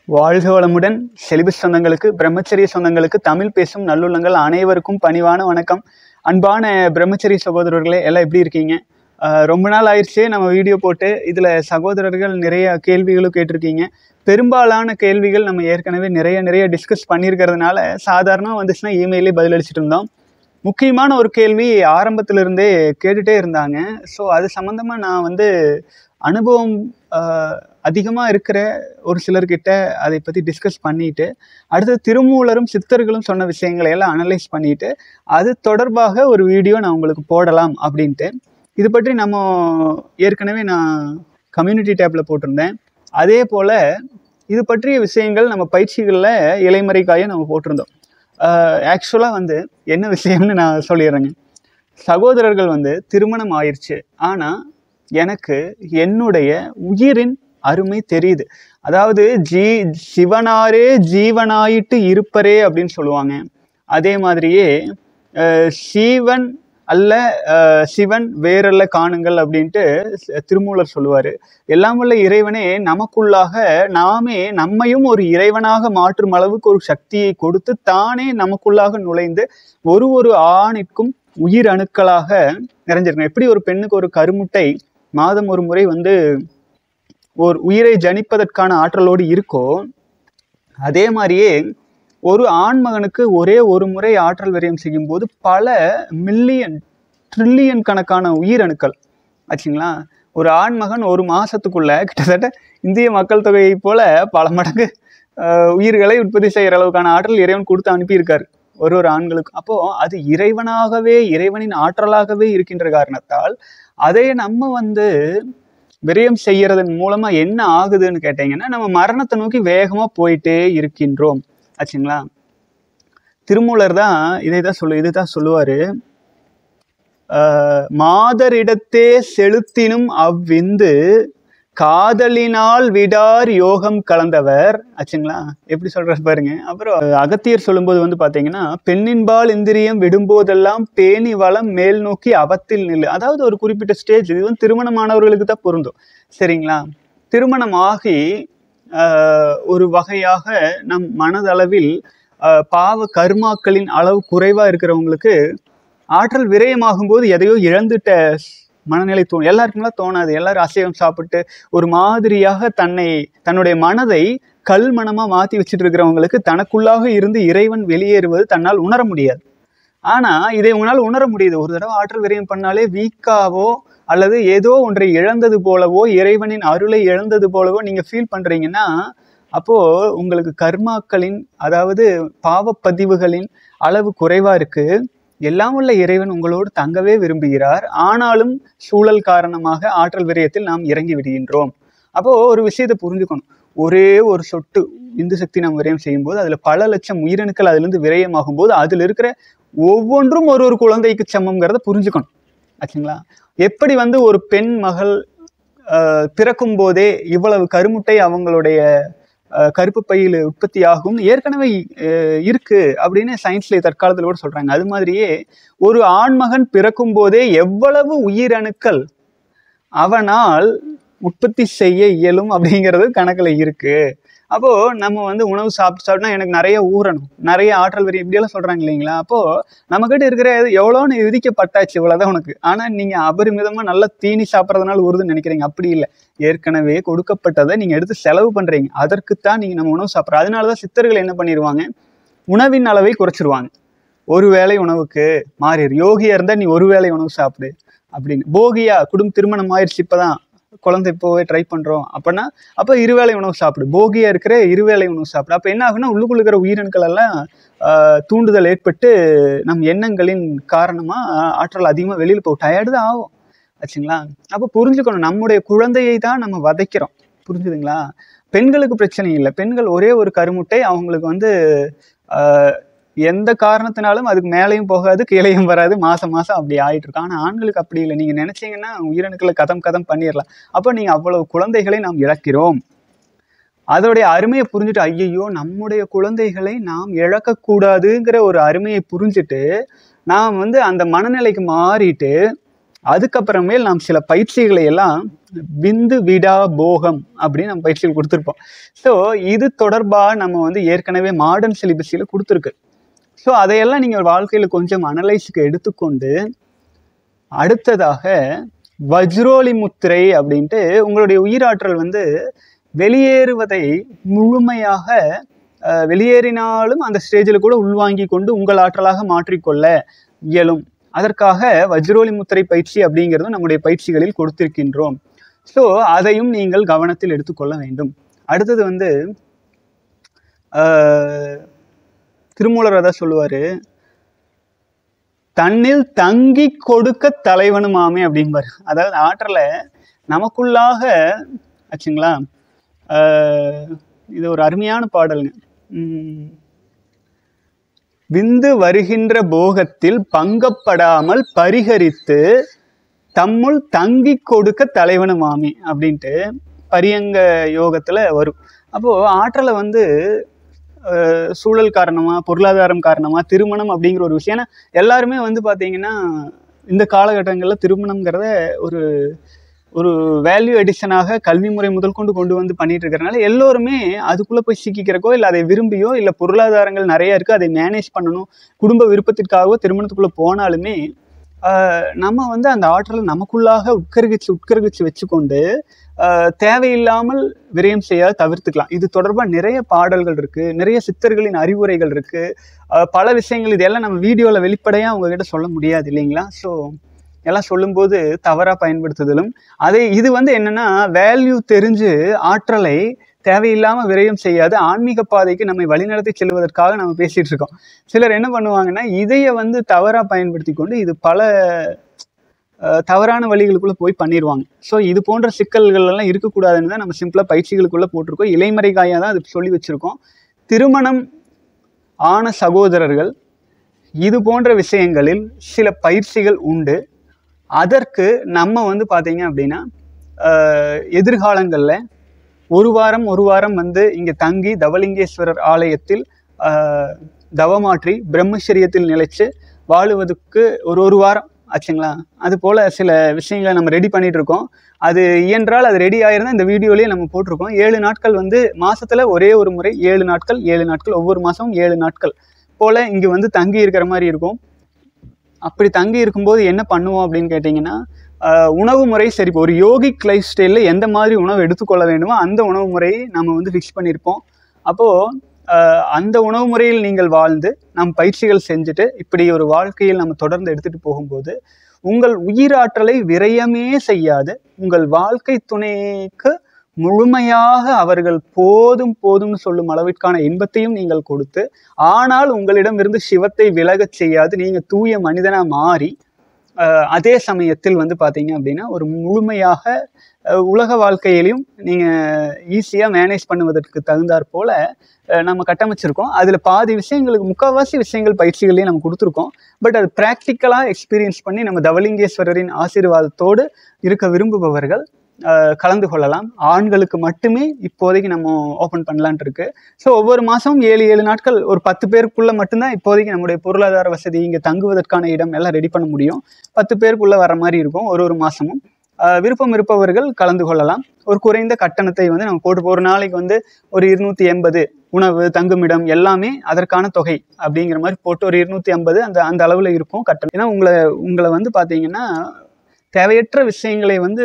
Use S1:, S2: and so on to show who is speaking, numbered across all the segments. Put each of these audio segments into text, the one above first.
S1: வாழ்க வளமுடன் செலிபஸ் சொந்தங்களுக்கு பிரம்மச்சரிய சொந்தங்களுக்கு தமிழ் பேசும் நல்லுள்ளங்கள் அனைவருக்கும் பணிவான வணக்கம் அன்பான பிரம்மச்சரிய சகோதரர்களே எல்லாம் எப்படி இருக்கீங்க ஆஹ் ரொம்ப நாள் ஆயிடுச்சு நம்ம வீடியோ போட்டு இதில் சகோதரர்கள் நிறைய கேள்விகளும் கேட்டிருக்கீங்க பெரும்பாலான கேள்விகள் நம்ம ஏற்கனவே நிறைய நிறைய டிஸ்கஸ் பண்ணியிருக்கிறதுனால சாதாரணமாக வந்துச்சுன்னா இமெயிலே பதிலளிச்சிட்டு இருந்தோம் முக்கியமான ஒரு கேள்வி ஆரம்பத்திலிருந்தே கேட்டுட்டே இருந்தாங்க ஸோ அது சம்மந்தமாக நான் வந்து அனுபவம் அதிகமாக இருக்கிற ஒரு சிலர்கிட்ட அதை பற்றி டிஸ்கஸ் பண்ணிட்டு அடுத்து திருமூலரும் சித்தர்களும் சொன்ன விஷயங்களை எல்லாம் அனலைஸ் பண்ணிட்டு அது தொடர்பாக ஒரு வீடியோ நான் உங்களுக்கு போடலாம் அப்படின்ட்டு இது பற்றி நம்ம ஏற்கனவே நான் கம்யூனிட்டி டேப்பில் போட்டிருந்தேன் அதே போல் இது பற்றிய விஷயங்கள் நம்ம பயிற்சிகளில் இலைமறைக்காய நம்ம போட்டிருந்தோம் ஆக்சுவலாக வந்து என்ன விஷயம்னு நான் சொல்லிடுறேங்க சகோதரர்கள் வந்து திருமணம் ஆயிடுச்சு ஆனால் எனக்கு என்னுடைய உயிரின் அருமை தெரியுது அதாவது ஜீ சிவனாரே ஜீவனாயிட்டு இருப்பரே அப்படின்னு சொல்லுவாங்க அதே மாதிரியே அஹ், சீவன் அல்ல அஹ், சிவன் வேறல்ல காணுங்கள் அப்படின்ட்டு ஸ்- திருமூலர் சொல்லுவார் எல்லாம் வல்ல இறைவனே நமக்குள்ளாக நாமே நம்மையும் ஒரு இறைவனாக மாற்றும் அளவுக்கு ஒரு சக்தியை கொடுத்து தானே நமக்குள்ளாக நுழைந்து ஒரு ஒரு ஆணிற்கும் உயிர் அணுக்களாக நிறைஞ்சிருக்கணும் எப்படி ஒரு பெண்ணுக்கு ஒரு கருமுட்டை மாதம் ஒரு முறை வந்து ஒரு உயிரை ஜனிப்பதற்கான ஆற்றலோடு இருக்கோ அதே மாதிரியே ஒரு ஆண்மகனுக்கு ஒரே ஒரு முறை ஆற்றல் விரயம் செய்யும்போது பல மில்லியன் ட்ரில்லியன் கணக்கான உயிரணுக்கள் ஆச்சுங்களா ஒரு ஆண்மகன் ஒரு மாசத்துக்குள்ள கிட்டத்தட்ட இந்திய மக்கள் தொகையை போல பல மடங்கு அஹ், உயிர்களை உற்பத்தி செய்கிற அளவுக்கான ஆற்றல் இறைவன் கொடுத்து அனுப்பியிருக்காரு ஒரு ஒரு ஆண்களுக்கு அப்போ அது இறைவனாகவே இறைவனின் ஆற்றலாகவே இருக்கின்ற காரணத்தால் அதை நம்ம வந்து விரயம் செய்யறதன் மூலமா என்ன ஆகுதுன்னு கேட்டீங்கன்னா நம்ம மரணத்தை நோக்கி வேகமா போயிட்டே இருக்கின்றோம் ஆச்சுங்களா திருமூலர் தான் இதை தான் சொல்லு இதுதான் சொல்லுவாரு ஆஹ், மாதரிடத்தே செலுத்தினும் அவ்விந்து காதலினால் விடார் யோகம் கலந்தவர் ஆச்சுங்களா எப்படி சொல்றாரு பாருங்க அப்புறம் அகத்தியர் சொல்லும்போது வந்து பாத்தீங்கன்னா பெண்ணின்பால் இந்திரியம் விடும்போதெல்லாம் பேணி வளம் மேல் நோக்கி அவத்தில் நில்லு அதாவது ஒரு குறிப்பிட்ட ஸ்டேஜ் இது வந்து திருமணமானவர்களுக்கு தான் பொருந்தும் சரிங்களா திருமணம் ஆகி ஆஹ், ஒரு வகையாக நம் மனதளவில் ஆஹ், பாவ கர்மாக்களின் அளவு குறைவா இருக்கிறவங்களுக்கு ஆற்றல் விரயமாகும் போது எதையோ இழந்துட்ட மனநிலை தோணும் எல்லாருக்கும்லாம் தோணாது எல்லாரும் அசைவம் சாப்பிட்டு ஒரு மாதிரியாக தன்னை தன்னுடைய மனதை கல் மனமா மாத்தி வச்சுட்டு இருக்கிறவங்களுக்கு தனக்குள்ளாக இருந்து இறைவன் வெளியேறுவது தன்னால் உணர முடியாது ஆனா இதை உன்னால் உணர முடியுது ஒரு தடவை ஆற்றல் விரயம் பண்ணாலே வீக்காவோ அல்லது ஏதோ ஒன்றை இழந்தது போலவோ இறைவனின் அருளை இழந்தது போலவோ நீங்க ஃபீல் பண்றீங்கன்னா அப்போ உங்களுக்கு கர்மாக்களின் அதாவது பாவப்பதிவுகளின் அளவு குறைவா இருக்கு எல்லாம் உள்ள இறைவன் உங்களோடு தங்கவே விரும்புகிறார் ஆனாலும் சூழல் காரணமாக ஆற்றல் விரயத்தில் நாம் இறங்கி விடுகின்றோம் அப்போ ஒரு விஷயத்தை புரிஞ்சுக்கணும் ஒரே ஒரு சொட்டு இந்து சக்தி நாம் விரயம் செய்யும்போது அதுல பல லட்சம் உயிரணுக்கள் அதுல இருந்து விரயமாகும் போது அதுல இருக்கிற ஒவ்வொன்றும் ஒரு ஒரு குழந்தைக்கு சமம்ங்கிறத புரிஞ்சுக்கணும் ஆச்சுங்களா எப்படி வந்து ஒரு பெண் மகள் ஆஹ், பிறக்கும் போதே இவ்வளவு கருமுட்டை அவங்களுடைய ஆஹ், கருப்பு பையில் உற்பத்தி ஆகும் ஏற்கனவே ஆஹ், இருக்கு அப்படின்னு சயின்ஸ்ல தற்காலத்தில் கூட சொல்றாங்க அது மாதிரியே ஒரு ஆண்மகன் பிறக்கும் போதே எவ்வளவு உயிரணுக்கள் அவனால் உற்பத்தி செய்ய இயலும் அப்படிங்கிறது கணக்கில் இருக்கு அப்போ நம்ம வந்து உணவு சாப்பிட்டு சாப்பிட்டா எனக்கு நிறைய ஊறணும் நிறைய ஆற்றல் வரி இப்படியெல்லாம் சொல்றாங்க இல்லைங்களா அப்போ நம்மகிட்ட இருக்கிற எவ்வளோன்னு விதிக்கப்பட்டாச்சு இவ்வளவுதான் உனக்கு ஆனா நீங்க அபரிமிதமா நல்லா தீனி சாப்பிட்றதுனால உறுதுன்னு நினைக்கிறீங்க அப்படி இல்லை ஏற்கனவே கொடுக்கப்பட்டதை நீங்க எடுத்து செலவு பண்றீங்க அதற்குத்தான் நீங்க நம்ம உணவு சாப்பிட்றோம் அதனாலதான் சித்தர்கள் என்ன பண்ணிடுவாங்க உணவின் அளவை குறைச்சிருவாங்க ஒரு வேளை உணவுக்கு மாறிடு யோகியா இருந்தா நீ ஒரு வேளை உணவு சாப்பிடு அப்படின்னு போகியா குடும்ப திருமணம் ஆயிடுச்சு இப்பதான் குழந்தை இப்போவே ட்ரை பண்றோம் அப்படின்னா அப்ப இருவேளை உணவு சாப்பிடு போகியா இருக்கிற இருவேளை உணவு சாப்பிடு அப்ப என்ன ஆகுன்னா உள்ளுக்குள்ள இருக்கிற உயிரணுக்கள் எல்லாம் ஆஹ், தூண்டுதல் ஏற்பட்டு நம் எண்ணங்களின் காரணமா ஆஹ், ஆற்றல் அதிகமா வெளியில போகும் டயர்டு தான் ஆகும் ஆச்சுங்களா அப்ப புரிஞ்சுக்கணும் நம்முடைய குழந்தையை தான் நம்ம வதைக்கிறோம் புரிஞ்சுதுங்களா பெண்களுக்கு பிரச்சனை இல்லை பெண்கள் ஒரே ஒரு கருமுட்டை அவங்களுக்கு வந்து ஆஹ், எந்த காரணத்தினாலும் அதுக்கு மேலேயும் போகாது கீழேயும் வராது மாசம் மாசம் அப்படி ஆயிட்டு இருக்கும் ஆனா ஆண்களுக்கு அப்படி இல்லை நீங்க நினைச்சீங்கன்னா உயிரணுக்களை கதம் கதம் பண்ணிடலாம் அப்போ நீங்க அவ்வளவு குழந்தைகளை நாம் இழக்கிறோம் அதோடைய அருமையை புரிஞ்சுட்டு ஐயையோ நம்முடைய குழந்தைகளை நாம் இழக்கக்கூடாதுங்கிற ஒரு அருமையை புரிஞ்சுட்டு நாம் வந்து அந்த மனநிலைக்கு மாறிட்டு அதுக்கப்புறமேல் நாம் சில பயிற்சிகளை எல்லாம் விந்து விடா போகம் அப்படின்னு நம்ம பயிற்சிகள் கொடுத்துருப்போம் ஸோ இது தொடர்பாக நம்ம வந்து ஏற்கனவே மாடர்ன் சிலிபஸில் கொடுத்துருக்கு ஸோ அதையெல்லாம் நீங்கள் வாழ்க்கையில் கொஞ்சம் அனலைஸுக்கு எடுத்துக்கொண்டு அடுத்ததாக வஜ்ரோலி முத்திரை அப்படின்ட்டு உங்களுடைய உயிராற்றல் வந்து வெளியேறுவதை முழுமையாக அஹ், வெளியேறினாலும் அந்த ஸ்டேஜில் கூட உள்வாங்கி கொண்டு உங்கள் ஆற்றலாக மாற்றிக்கொள்ள இயலும் அதற்காக வஜ்ரோலி முத்திரை பயிற்சி அப்படிங்கிறது நம்முடைய பயிற்சிகளில் கொடுத்திருக்கின்றோம் ஸோ அதையும் நீங்கள் கவனத்தில் எடுத்துக்கொள்ள வேண்டும் அடுத்தது வந்து அஹ், திருமூலர் அதை சொல்லுவார் தன்னில் தங்கி கொடுக்க தலைவனுமாமே அப்படிம்பார் அதாவது ஆற்றலை நமக்குள்ளாக ஆச்சுங்களா ஆஹ் இது ஒரு அருமையான பாடலுங்க உம் விந்து வருகின்ற போகத்தில் பங்கப்படாமல் பரிகரித்து தம்முள் தங்கி கொடுக்க தலைவனுமாமே அப்படின்ட்டு பரியங்க யோகத்தில் வரும் அப்போது ஆற்றலை வந்து அஹ், சூழல் காரணமாக பொருளாதாரம் காரணமாக திருமணம் அப்படிங்கிற ஒரு விஷயம் ஏன்னா எல்லாருமே வந்து பார்த்தீங்கன்னா இந்த காலகட்டங்களில் திருமணங்கிறத ஒரு ஒரு வேல்யூ எடிஷனாக கல்வி முறை முதல் கொண்டு கொண்டு வந்து பண்ணிட்டு இருக்கிறனால எல்லோருமே அதுக்குள்ளே போய் சிக்கிக்கிறக்கோ இல்லை அதை விரும்பியோ இல்லை பொருளாதாரங்கள் நிறைய இருக்குது அதை மேனேஜ் பண்ணணும் குடும்ப விருப்பத்திற்காகவோ திருமணத்துக்குள்ளே போனாலுமே ஆஹ், நம்ம வந்து அந்த ஆற்றலை நமக்குள்ளாக உட்கருகிச்சு உட்கருகிச்சு வச்சுக்கொண்டு ஆஹ், தேவையில்லாமல் விரயம் செய்ய தவிர்த்துக்கலாம் இது தொடர்பாக நிறைய பாடல்கள் இருக்குது நிறைய சித்தர்களின் அறிவுரைகள் இருக்குது பல விஷயங்கள் இதெல்லாம் நம்ம வீடியோவில் வெளிப்படையாக உங்ககிட்ட சொல்ல முடியாது இல்லைங்களா ஸோ எல்லாம் சொல்லும்போது தவறாக பயன்படுத்துதலும் அதே இது வந்து என்னன்னா வேல்யூ தெரிஞ்சு ஆற்றலை தேவையில்லாமல் விரயம் செய்யாது ஆன்மீக பாதைக்கு நம்மை வழிநடத்தி செல்வதற்காக நம்ம பேசிட்டு இருக்கோம் சிலர் என்ன பண்ணுவாங்கன்னா இதைய வந்து தவறாக பயன்படுத்தி கொண்டு இது பல அஹ், தவறான வழிகளுக்குள்ள போய் பண்ணிடுவாங்க ஸோ இது போன்ற சிக்கல்கள் எல்லாம் இருக்கக்கூடாதுன்னு தான் நம்ம சிம்பிளாக பயிற்சிகளுக்குள்ள போட்டிருக்கோம் இலைமறை காயாக தான் அது சொல்லி வச்சிருக்கோம் திருமணம் ஆன சகோதரர்கள் இது போன்ற விஷயங்களில் சில பயிற்சிகள் உண்டு அதற்கு நம்ம வந்து பார்த்தீங்க அப்படின்னா ஆஹ், எதிர்காலங்களில் ஒரு வாரம் ஒரு வாரம் வந்து இங்கே தங்கி தவலிங்கேஸ்வரர் ஆலயத்தில் ஆஹ், தவமாற்றி பிரம்மச்சரியத்தில் நிலைச்சு வாழுவதற்கு ஒரு ஒரு வாரம் ஆச்சுங்களா அது போல் சில விஷயங்களை நம்ம ரெடி பண்ணிட்டு இருக்கோம் அது இயன்றால் அது ரெடி ஆயிருந்தா இந்த வீடியோலயே நம்ம போட்டிருக்கோம் ஏழு நாட்கள் வந்து மாசத்துல ஒரே ஒரு முறை ஏழு நாட்கள் ஏழு நாட்கள் ஒவ்வொரு மாசமும் ஏழு நாட்கள் போல இங்க வந்து தங்கி இருக்கிற மாதிரி இருக்கும் அப்படி தங்கி இருக்கும்போது என்ன பண்ணுவோம் அப்படின்னு கேட்டிங்கன்னா ஆஹ், உணவு முறை சரி இப்போ ஒரு யோகிக் லைஃப் ஸ்டைலில் எந்த மாதிரி உணவு எடுத்துக்கொள்ள வேண்டுமோ அந்த உணவு முறையை நம்ம வந்து ஃபிக்ஸ் பண்ணியிருப்போம் அப்போது அந்த உணவு முறையில் நீங்கள் வாழ்ந்து நம் பயிற்சிகள் செஞ்சுட்டு இப்படி ஒரு வாழ்க்கையில் நம்ம தொடர்ந்து எடுத்துகிட்டு போகும்போது உங்கள் உயிராற்றலை விரயமே செய்யாது உங்கள் வாழ்க்கை துணைக்கு முழுமையாக அவர்கள் போதும் போதும்னு சொல்லும் அளவிற்கான இன்பத்தையும் நீங்கள் கொடுத்து ஆனால் உங்களிடமிருந்து சிவத்தை விலகச் செய்யாது நீங்கள் தூய மனிதனா மாறி அஹ், அதே சமயத்தில் வந்து பார்த்தீங்க அப்படின்னா ஒரு முழுமையாக அஹ், உலக வாழ்க்கையிலையும் நீங்கள் ஈஸியாக மேனேஜ் பண்ணுவதற்கு தகுந்தாற் போல அஹ், நம்ம கட்டமைச்சிருக்கோம் அதில் பாதி விஷயங்களுக்கு முக்கால்வாசி விஷயங்கள் பயிற்சிகளையும் நம்ம கொடுத்துருக்கோம் பட் அது ப்ராக்டிக்கலாக எக்ஸ்பீரியன்ஸ் பண்ணி நம்ம தவலிங்கேஸ்வரரின் ஆசீர்வாதத்தோடு இருக்க விரும்புபவர்கள் அஹ், கலந்து கொள்ளலாம் ஆண்களுக்கு மட்டுமே இப்போதைக்கு நம்ம ஓப்பன் பண்ணலான்ட்டு இருக்கு ஸோ ஒவ்வொரு மாதமும் ஏழு ஏழு நாட்கள் ஒரு பத்து பேருக்குள்ள மட்டும்தான் இப்போதைக்கு நம்முடைய பொருளாதார வசதி இங்கே தங்குவதற்கான இடம் எல்லாம் ரெடி பண்ண முடியும் பத்து பேருக்குள்ள வர மாதிரி இருக்கும் ஒரு ஒரு மாதமும் விருப்பம் இருப்பவர்கள் கலந்து கொள்ளலாம் ஒரு குறைந்த கட்டணத்தை வந்து நம்ம போட்டு ஒரு நாளைக்கு வந்து ஒரு இருநூத்தி எண்பது உணவு தங்குமிடம் எல்லாமே அதற்கான தொகை அப்படிங்கிற மாதிரி போட்டு ஒரு இருநூத்தி ஐம்பது அந்த அந்த அளவில் இருக்கும் கட்டணம் ஏன்னா உங்களை உங்களை வந்து பார்த்தீங்கன்னா தேவையற்ற விஷயங்களை வந்து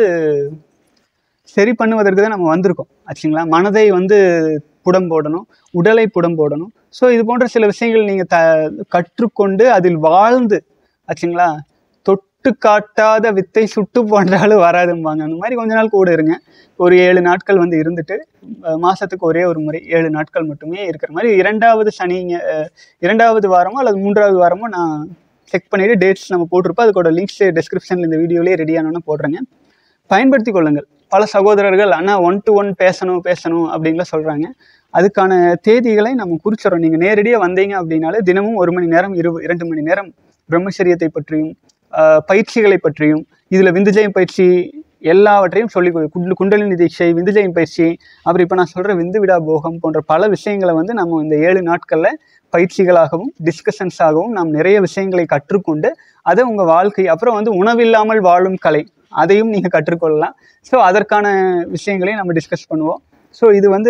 S1: சரி பண்ணுவதற்கு தான் நம்ம வந்திருக்கோம் ஆச்சுங்களா மனதை வந்து புடம் போடணும் உடலை புடம் போடணும் ஸோ இது போன்ற சில விஷயங்கள் நீங்கள் த கற்றுக்கொண்டு அதில் வாழ்ந்து ஆச்சுங்களா தொட்டு காட்டாத வித்தை சுட்டு போன்றாலும் வராதும்பாங்க அந்த மாதிரி கொஞ்ச நாள் கூட இருங்க ஒரு ஏழு நாட்கள் வந்து இருந்துட்டு அஹ், மாசத்துக்கு ஒரே ஒரு முறை ஏழு நாட்கள் மட்டுமே இருக்கிற மாதிரி இரண்டாவது சனிங்க அஹ், இரண்டாவது வாரமோ அல்லது மூன்றாவது வாரமோ நான் செக் பண்ணிட்டு டேட்ஸ் நம்ம போட்டிருப்போம் அதுக்கோட லிங்க்ஸ் டிஸ்கிரிப்ஷனில் இந்த வீடியோலேயே ரெடியானோன்னு போடுறேங்க பயன்படுத்தி கொள்ளுங்கள் பல சகோதரர்கள் அண்ணா ஒன் டு ஒன் பேசணும் பேசணும் அப்படின்லாம் சொல்கிறாங்க அதுக்கான தேதிகளை நம்ம குறிச்சிடறோம் நீங்கள் நேரடியாக வந்தீங்க அப்படின்னாலே தினமும் ஒரு மணி நேரம் இரு இரண்டு மணி நேரம் பிரம்மச்சரியத்தை பற்றியும் ஆஹ், பயிற்சிகளை பற்றியும் இதில் விந்துஜயம் பயிற்சி எல்லாவற்றையும் சொல்லி கொடு- குண்டு குண்டலினி தீட்சை விந்துஜயம் பயிற்சி அப்புறம் இப்போ நான் சொல்கிற விந்து விடா போகம் போன்ற பல விஷயங்களை வந்து நம்ம இந்த ஏழு நாட்களில் பயிற்சிகளாகவும் டிஸ்கஷன்ஸாகவும் நாம் நிறைய விஷயங்களை கற்றுக்கொண்டு அதை உங்கள் வாழ்க்கை அப்புறம் வந்து உணவில்லாமல் வாழும் கலை அதையும் நீங்கள் கற்றுக்கொள்ளலாம் ஸோ அதற்கான விஷயங்களையும் நம்ம டிஸ்கஸ் பண்ணுவோம் ஸோ இது வந்து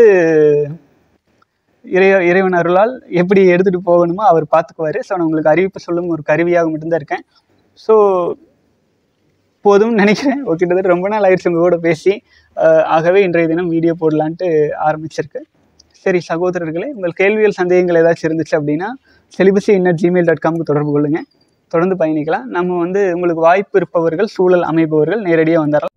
S1: இறைய இறைவன் அருளால் எப்படி எடுத்துகிட்டு போகணுமோ அவர் பார்த்துக்குவார் ஸோ நான் உங்களுக்கு அறிவிப்பு சொல்லும் ஒரு கருவியாக மட்டும்தான் இருக்கேன் ஸோ போதும் நினைக்கிறேன் ஒரு கிட்டத்தட்ட ரொம்ப நாள் ஆயிடுச்சு உங்க கூட பேசி அஹ், ஆகவே இன்றைய தினம் வீடியோ போடலான்ட்டு ஆரம்பிச்சிருக்கு சரி சகோதரர்களே உங்கள் கேள்விகள் சந்தேகங்கள் ஏதாச்சும் இருந்துச்சு அப்படின்னா செலிபசி இன்னட் ஜிமெயில் டாட் காம்க்கு தொடர்பு கொள்ளுங்கள் தொடர்ந்து பயணிக்கலாம் நம்ம வந்து உங்களுக்கு வாய்ப்பு இருப்பவர்கள் சூழல் அமைப்பவர்கள் நேரடியாக வந்துடலாம்